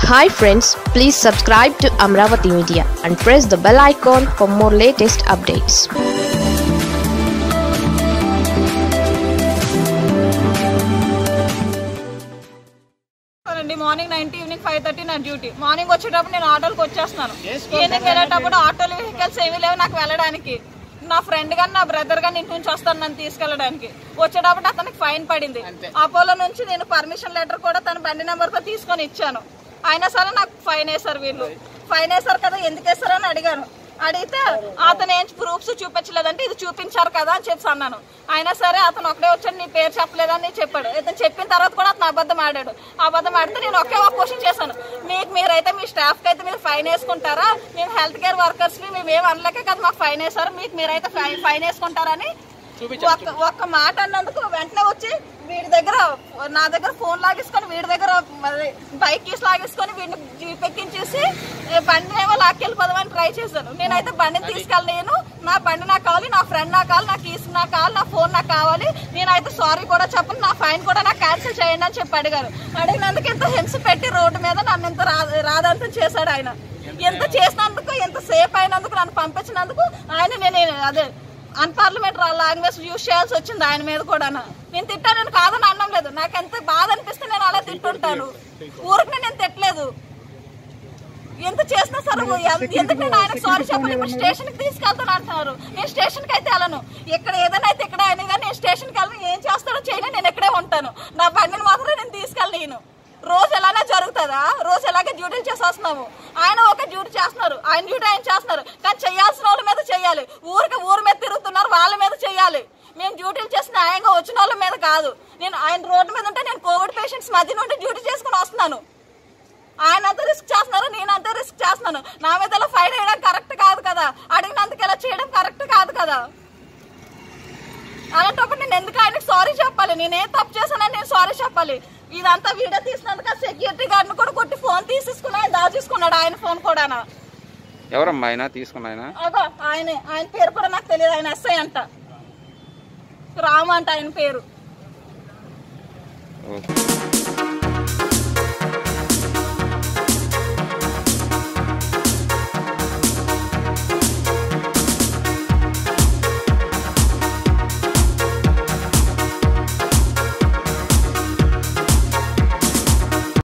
hi friends please subscribe to Amaravati media and press the bell icon for more latest updates అండి morning nine evening five thirty నా duty morning వచ్చేటప్పుడు నేను ఆటోకి వచ్చేస్తున్నాను evening వెళ్ళేటప్పుడు ఆటోలు వెహికల్స్ ఏమీ లేవు నాకు వెళ్ళడానికి నా ఫ్రెండ్ గాని నా బ్రదర్ గాని ఇంటి నుంచి వస్తాను నన్ను తీసుకెళ్ళడానికి వచ్చేటప్పుడు అతనికి ఫైన్ పడింది అపోలో నుంచి నేను పర్మిషన్ లెటర్ కూడా తన బండి నెంబర్ తో తీసుకొని ఇచ్చాను అయినా సరే నాకు ఫైన్ వేశారు వీళ్ళు ఫైన్ వేశారు కదా ఎందుకు వేశారని అడిగాను అడిగితే అతను ఏం ప్రూఫ్స్ చూపించలేదంటే ఇది చూపించారు కదా అని చెప్పి అన్నాను అయినా సరే అతను ఒకటే వచ్చాడు నీ పేరు చెప్పలేదని చెప్పాడు ఇతను చెప్పిన తర్వాత కూడా అతను అబద్ధం ఆడాడు అబద్ధం ఆడితే నేను ఒకే ఒక క్వశ్చన్ చేశాను మీకు మీరైతే మీ స్టాఫ్ కి అయితే మీరు ఫైన్ వేసుకుంటారా మేము హెల్త్ కేర్ వర్కర్స్ ని మేము ఏం అనలేక కదా మాకు ఫైన్ వేశారు మీకు మీరైతే ఫై- ఫైన్ వేసుకుంటారని ఒక్క ఒక్క మాట అన్నందుకు వెంటనే వచ్చి వీడి దగ్గర నా దగ్గర ఫోన్ లాగేసుకొని వీడి దగ్గర మరి బైక్ కీస్ లాగేసుకొని వీడిని జీప్ ఎక్కించేసి ఏ బండిని ఏమో లాక్కెళ్ళిపోదామని ట్రై చేశాను నేనైతే బండిని తీసుకెళ్ళలేను నా బండి నాకు కావాలి నా ఫ్రెండ్ నాకు కావాలి నా కీస్ నాకు కావాలి నా ఫోన్ నాకు కావాలి నేనైతే సారీ కూడా చెప్పను నా ఫైన్ కూడా నాకు క్యాన్సిల్ చేయండి అని చెప్పి అడిగారు అడిగినందుకు ఇంత హింస పెట్టి రోడ్డు మీద నన్ను ఇంత రా- రాదంతం చేశాడు ఆయన ఎంత చేసినందుకు ఎంత సేఫ్ అయినందుకు నన్ను పంపించినందుకు ఆయన నేను అదే అన్పార్లమెంట్ లాంగ్వేజ్ యూజ్ చేయాల్సి వచ్చింది ఆయన మీద కూడా నేను తిట్టాను నేను కాదని అనడం లేదు నాకు ఎంత బాధ అనిపిస్తే నేను అలా తిట్టుంటాను ఊరికి నేను తిట్టలేదు ఎంత చేసినా సరే ఎ- ఎందుకు నేను ఆయనకు సారీ చెప్పను ఇప్పుడు స్టేషన్ కి తీసుకెళ్తాను అంటున్నారు నేను స్టేషన్ కి అయితే వెళ్ళను ఇక్కడ ఏదైనా అయితే ఇక్కడ అయినా కానీ నేను స్టేషన్ కి వెళ్ళను ఏం చేస్తాడో చేయను నేను ఇక్కడే ఉంటాను నా బండిని మాత్రం నేను తీసుకెళ్ళను రోజు ఎలానే జరుగుతుందా రోజు ఎలాగే డ్యూటీలు చేసి వస్తున్నాము ఆయన ఒక డ్యూటీ చేస్తున్నారు ఆయన డ్యూటీ ఆయన చేస్తున్నారు కానీ చేయాల్సిన వాళ్ళ మీద చేయాలి ఊరికి ఊరి మీద తిరుగుతున్నారు వాళ్ళ మీద చేయాలి మేము డ్యూటీలు చేసి న్యాయంగా వచ్చిన వాళ్ళ మీద కాదు నేను ఆయన రోడ్డు మీద ఉంటే నేను కోవిడ్ పేషెంట్స్ మధ్య నుండి డ్యూటీ చేసుకుని వస్తున్నాను ఆయన అంత రిస్క్ చేస్తున్నారు నేను అంత రిస్క్ చేస్తున్నాను నా మీద ఇలా ఫైన్ వేయడం కరెక్ట్ కాదు కదా అడిగినందుకు ఇలా చేయడం కరెక్ట్ కాదు కదా అలాంటప్పుడు నేను ఎందుకు ఆయనకు సారీ చెప్పాలి నేను ఏ తప్పు చేశానని నేను సారీ చెప్పాలి ఇదంతా వీడియో తీసినందుకు సెక్యూరిటీ గార్డ్ని కూడా కొట్టి ఫోన్ తీసేసుకుని ఆయన దాచేసుకున్నాడు ఆయన ఫోన్ కూడా ఎవరమ్మా ఆయన తీసుకున్న ఆయన అగో ఆయనే ఆయన పేరు కూడా నాకు తెలియదు ఆయన ఎస్ఐ అంట రాము అంట ఆయన పేరు ఓకే